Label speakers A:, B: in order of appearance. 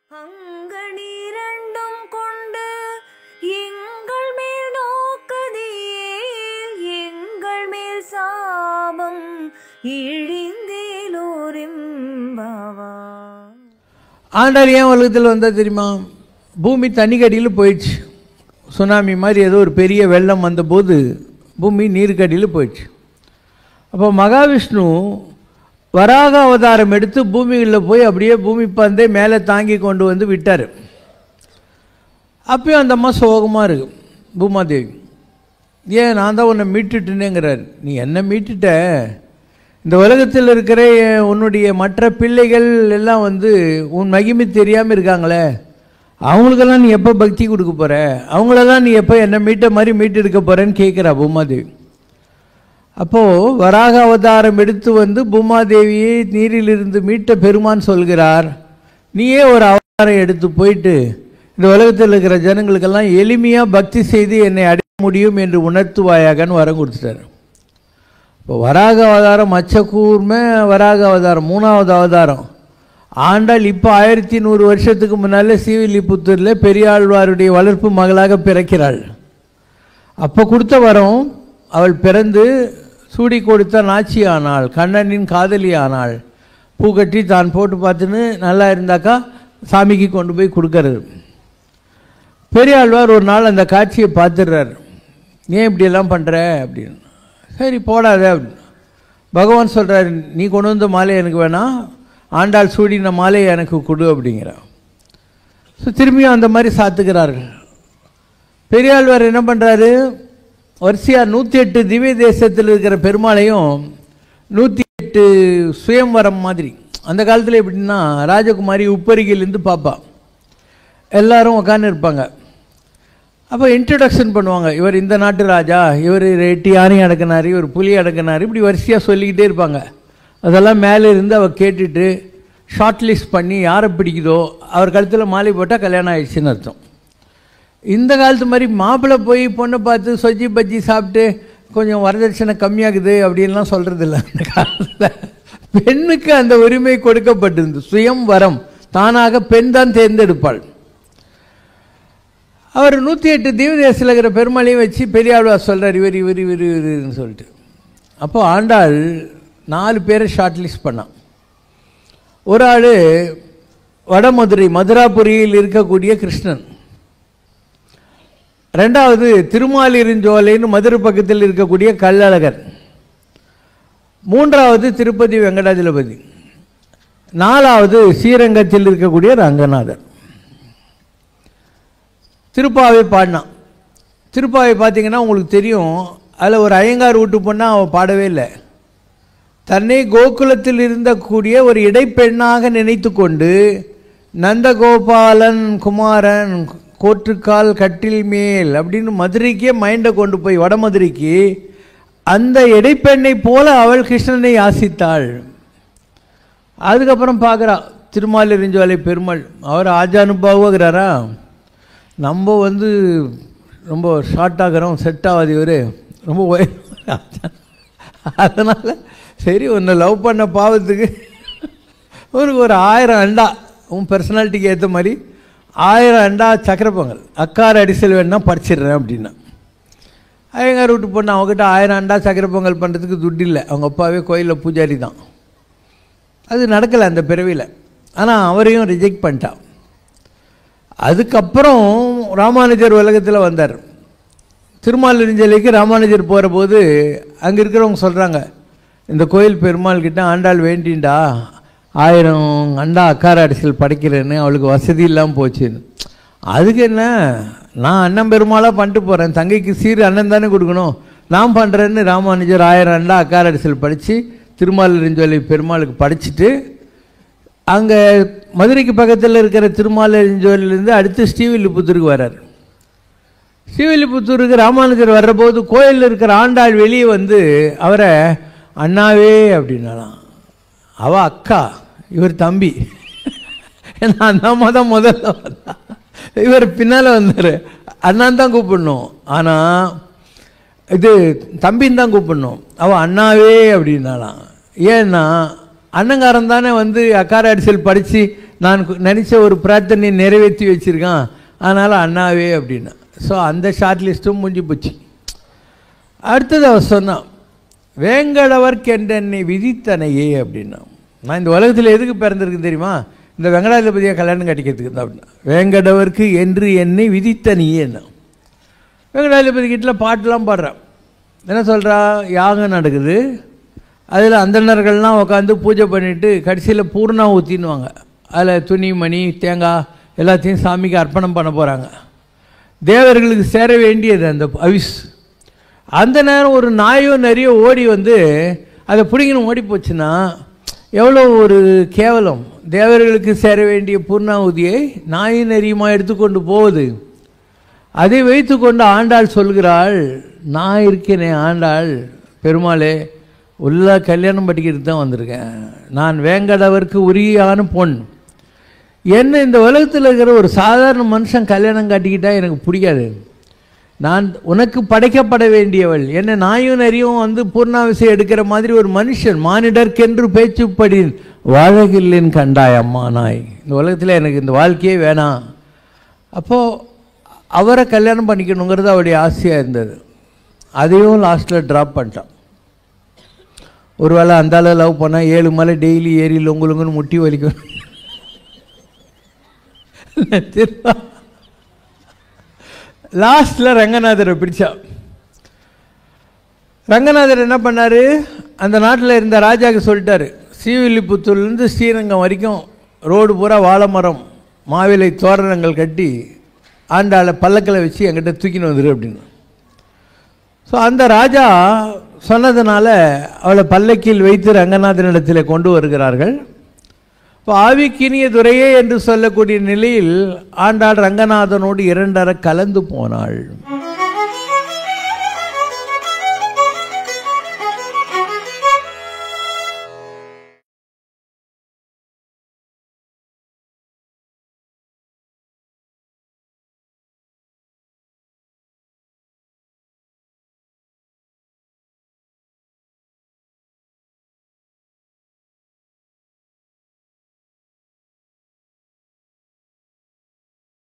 A: அங்கனிரண்டும் கொண்டு எங்கள் மேல் நோக்கதியேல் எங்கள் மேல் சாபம் இழிந்தேலோரெம்பாவா
B: ஆண்டாள் ஏன் உலகத்தில் வந்தா தெரியுமா பூமி தண்ணிக்கடியில் போயிடுச்சு சுனாமி மாதிரி ஏதோ ஒரு பெரிய வெள்ளம் வந்தபோது பூமி நீருக்கடியில் போயிடுச்சு அப்போ மகாவிஷ்ணு வராக அவதாரம் எடுத்து பூமியில் போய் அப்படியே பூமி பந்தை மேலே தாங்கி கொண்டு வந்து விட்டார் அப்பயும் அந்த அம்மா சோகமாக இருக்கு பூமாதேவி ஏன் நான் தான் உன்னை மீட்டுட்டேனேங்கிறார் நீ என்ன மீட்டுட்ட இந்த உலகத்தில் இருக்கிற என் உன்னுடைய மற்ற பிள்ளைகள் எல்லாம் வந்து உன் மகிமை தெரியாமல் இருக்காங்களே அவங்களுக்கெல்லாம் நீ எப்போ பக்தி கொடுக்க போகிற அவங்களெல்லாம் நீ எப்போ என்ன மீட்ட மாதிரி மீட்டு எடுக்க போகிறேன்னு கேட்குறா பூமாதேவி அப்போது வராக அவதாரம் எடுத்து வந்து பூமாதேவியை நீரிலிருந்து மீட்ட பெருமான் சொல்கிறார் நீயே ஒரு அவதாரம் எடுத்து போயிட்டு இந்த உலகத்தில் இருக்கிற ஜனங்களுக்கெல்லாம் எளிமையாக பக்தி செய்து என்னை அடைய முடியும் என்று உணர்த்துவாயாகன்னு வரம் கொடுத்துட்டார் இப்போ வராக அவதாரம் மச்சக்கூர்மை வராக அவதாரம் மூணாவது அவதாரம் ஆண்டாள் இப்போ ஆயிரத்தி நூறு வருஷத்துக்கு முன்னால் சீவில்லிபுத்தூரில் பெரியாழ்வாருடைய வளர்ப்பு மகளாக பிறக்கிறாள் அப்போ கொடுத்த வரம் அவள் பிறந்து சூடி கொடுத்த நாச்சி ஆனாள் கண்ணனின் காதலி ஆனாள் பூ கட்டி தான் போட்டு பார்த்துன்னு நல்லா இருந்தாக்கா சாமிக்கு கொண்டு போய் கொடுக்கறது பெரியாழ்வார் ஒரு நாள் அந்த காட்சியை பார்த்துடுறார் ஏன் இப்படியெல்லாம் பண்ணுற அப்படின்னு சரி போடாத அப்படின்னு பகவான் சொல்கிறார் நீ கொண்டு வந்த மாலை எனக்கு வேணாம் ஆண்டாள் சூடின மாலையை எனக்கு கொடு அப்படிங்கிறான் ஸோ திரும்பியும் அந்த மாதிரி சாத்துக்கிறார்கள் பெரியாழ்வார் என்ன பண்ணுறாரு வரிசையாக நூற்றி எட்டு திவ்ய தேசத்தில் இருக்கிற பெருமாளையும் நூற்றி எட்டு சுயம்வரம் மாதிரி அந்த காலத்தில் எப்படின்னா ராஜகுமாரி உப்பருகிலேருந்து பார்ப்பா எல்லாரும் உட்காந்து இருப்பாங்க அப்போ இன்ட்ரடக்ஷன் பண்ணுவாங்க இவர் இந்த நாட்டு ராஜா இவர் எட்டு யானையும் அடக்கினார் இவர் புலி அடக்கினார் இப்படி வரிசையாக சொல்லிக்கிட்டே இருப்பாங்க அதெல்லாம் மேலே இருந்து அவர் கேட்டுட்டு ஷார்ட் லிஸ்ட் பண்ணி யாரை பிடிக்குதோ அவர் கழுத்தில் மாலை போட்டால் கல்யாணம் ஆயிடுச்சுன்னு அர்த்தம் இந்த காலத்து மாதிரி மாப்பிள்ளை போய் பொண்ணை பார்த்து சொஜ்ஜி பஜ்ஜி சாப்பிட்டு கொஞ்சம் வரதட்சணை கம்மியாகுது அப்படின்லாம் சொல்கிறது இல்லை அந்த காலத்தில் பெண்ணுக்கு அந்த உரிமை கொடுக்கப்பட்டிருந்து சுயம் வரம் தானாக பெண் தான் தேர்ந்தெடுப்பாள் அவர் நூற்றி எட்டு தீவதேசத்தில் இருக்கிற பெருமாளையும் வச்சு பெரியாழ்வார் சொல்கிறார் இவர் இவர் இவர் இவருன்னு சொல்லிட்டு அப்போ ஆண்டாள் நாலு பேரை ஷார்ட் லிஸ்ட் பண்ணான் ஒரு ஆள் வடமதுரை மதுராபுரியில் இருக்கக்கூடிய கிருஷ்ணன் ரெண்டாவது திருமாலிருஞ்சோலைன்னு மதுரை பக்கத்தில் இருக்கக்கூடிய கள்ளழகர் மூன்றாவது திருப்பதி வெங்கடாஜலபதி நாலாவது ஸ்ரீரங்கத்தில் இருக்கக்கூடிய ரங்கநாதர் திருப்பாவை பாடினான் திருப்பாவை பார்த்தீங்கன்னா உங்களுக்கு தெரியும் அதில் ஒரு ஐயங்கார் வீட்டு பொண்ணாக அவன் பாடவே இல்லை தன்னை கோகுலத்தில் இருந்தக்கூடிய ஒரு இடைப்பெண்ணாக நினைத்து கொண்டு நந்தகோபாலன் குமாரன் கோற்றுக்கால் கட்டில் மேல் அப்படின்னு மதுரைக்கே மைண்டை கொண்டு போய் வடமதுரைக்கு அந்த இடைப்பெண்ணை போல அவள் கிருஷ்ணனை யாசித்தாள் அதுக்கப்புறம் பார்க்குறா திருமாலிருஞ்சோலை பெருமாள் அவர் ஆஜானுபாவுகிறாரா நம்ம வந்து ரொம்ப ஷார்ட் ஆகிறோம் செட் ஆகாது இவர் ரொம்ப உயரம் அதனால் சரி உன்னை லவ் பண்ண பாவத்துக்கு ஒரு ஒரு ஆயிரம் அண்டா உன் பர்சனாலிட்டிக்கு ஏற்ற மாதிரி ஆயிரம் அண்டா சக்கரை பொங்கல் அக்கார அடிசல் வேணுன்னா படிச்சிடுறேன் அப்படின்னா ஐயங்கார் விட்டு பொண்ணு அவங்ககிட்ட ஆயிரம் அண்டா சக்கரை பொங்கல் பண்ணுறதுக்கு துட்டு இல்லை அவங்க அப்பாவே கோயிலில் பூஜாரி தான் அது நடக்கலை அந்த பிறவியில் ஆனால் அவரையும் ரிஜெக்ட் பண்ணிட்டான் அதுக்கப்புறம் ராமானுஜர் உலகத்தில் வந்தார் திருமாலிருஞ்சலிக்கு ராமானுஜர் போகிற போது அங்கே இருக்கிறவங்க சொல்கிறாங்க இந்த கோயில் பெருமாள் கிட்ட ஆண்டாள் வேண்டிண்டா ஆயிரம் அண்டா அக்கார அரிசல் படைக்கிறேன்னு அவளுக்கு வசதி இல்லாமல் போச்சுன்னு அதுக்கு என்ன நான் அண்ணன் பெருமாளாக பண்ணிட்டு போகிறேன் தங்கைக்கு சீர் அண்ணன் தானே கொடுக்கணும் நான் பண்ணுறேன்னு ராமானுஜர் ஆயிரம் அண்டா அக்கார அரிசல் படித்து திருமாலிருஞ்சோலை பெருமாளுக்கு படிச்சுட்டு அங்கே மதுரைக்கு பக்கத்தில் இருக்கிற திருமாலிருஞ்சோலிலேருந்து அடுத்து ஸ்ரீவில்லிபுத்தூருக்கு வர்றார் ஸ்ரீவில்லிபுத்தூருக்கு ராமானுஜர் வர்றபோது கோயிலில் இருக்கிற ஆண்டாள் வெளியே வந்து அவரை அண்ணாவே அப்படின்னாலாம் அவ அக்கா இவர் தம்பி ஏன்னா அந்த அம்மா தான் முதல்ல வந்தா இவர் பின்னால் வந்தார் அண்ணான் தான் கூப்பிடணும் ஆனால் இது தம்பின்னு தான் கூப்பிடணும் அவள் அண்ணாவே அப்படின்னாலாம் ஏன்னா அண்ணங்காரன் தானே வந்து அக்கார அடிசல் படித்து நான் கு- நினைச்ச ஒரு பிரார்த்தனையை நிறைவேற்றி வச்சிருக்கான் அதனால் அண்ணாவே அப்படின்னா ஸோ அந்த ஷார்ட் லிஸ்ட்டும் முடிஞ்சு போச்சு அடுத்தது அவர் சொன்னான் வேங்கடவர்க்கென்றென்னை விதித்தனையே அப்படின்னா நான் இந்த உலகத்தில் எதுக்கு பிறந்திருக்கு தெரியுமா இந்த வெங்கடாதிபதியை கல்யாணம் கட்டிக்கிறதுக்கு தான் அப்படின்னா வேங்கடவர்க்கு என்று என்னை விதித்தனியேன்னா வெங்கடாதிபதி கிட்ட பாட்டெலாம் பாடுறான் என்ன சொல்கிறா யாகம் நடக்குது அதில் அந்தணர்கள்லாம் உட்காந்து பூஜை பண்ணிட்டு கடைசியில் பூர்ணா ஊற்றின்னுவாங்க அதில் துணி மணி தேங்காய் எல்லாத்தையும் சாமிக்கு அர்ப்பணம் பண்ண போகிறாங்க தேவர்களுக்கு சேர வேண்டியது அந்த அவிஸ் அந்த நேரம் ஒரு நாயோ நிறைய ஓடி வந்து அதை பிடிங்கணும் ஓடி போச்சுன்னா எவ்வளோ ஒரு கேவலம் தேவர்களுக்கு சேர வேண்டிய பூர்ணாவதியை நாய் நெறியுமா எடுத்துக்கொண்டு போகுது அதை வைத்துக்கொண்டு ஆண்டாள் சொல்கிறாள் நான் இருக்கேனே ஆண்டாள் பெருமாளே உள்ள கல்யாணம் படிக்கிறதுக்கு தான் வந்திருக்கேன் நான் வேங்கடவருக்கு உரியான பொன் என்ன இந்த உலகத்தில் இருக்கிற ஒரு சாதாரண மனுஷன் கல்யாணம் காட்டிக்கிட்டா எனக்கு பிடிக்காது நான் உனக்கு படைக்கப்பட வேண்டியவள் என்ன நாயும் நரியும் வந்து பூர்ணாவிசை எடுக்கிற மாதிரி ஒரு மனுஷன் மானிடர்க்கென்று பேச்சுப்படி வாழகில்லேன் கண்டாய் அம்மா நாய் இந்த உலகத்தில் எனக்கு இந்த வாழ்க்கையே வேணாம் அப்போது அவரை கல்யாணம் பண்ணிக்கணுங்கிறது அவருடைய ஆசையாக இருந்தது அதையும் லாஸ்ட்டில் ட்ராப் பண்ணிட்டான் ஒருவேளை அந்த அளவு லவ் பண்ணால் ஏழு மலை டெய்லி ஏறி லொங்கு லொங்குன்னு முட்டி வலிக்கும் திரும்ப லாஸ்ட்டில் ரங்கநாதரை பிடிச்சா ரங்கநாதர் என்ன பண்ணார் அந்த நாட்டில் இருந்த ராஜாவுக்கு சொல்லிட்டாரு ஸ்ரீவில்லிபுத்தூர்லேருந்து ஸ்ரீரங்கம் வரைக்கும் ரோடு பூரா வாழை மரம் மாவிலை தோரணங்கள் கட்டி ஆண்டாளை பல்லக்கில் வச்சு என்கிட்ட தூக்கின்னு வந்துரு அப்படின்னு ஸோ அந்த ராஜா சொன்னதுனால அவளை பல்லக்கில் வைத்து ரங்கநாதனிடத்தில் கொண்டு வருகிறார்கள் இப்போ ஆவிக்கினிய துறையே என்று சொல்லக்கூடிய நிலையில் ஆண்டாள் ரங்கநாதனோடு இரண்டர கலந்து போனாள்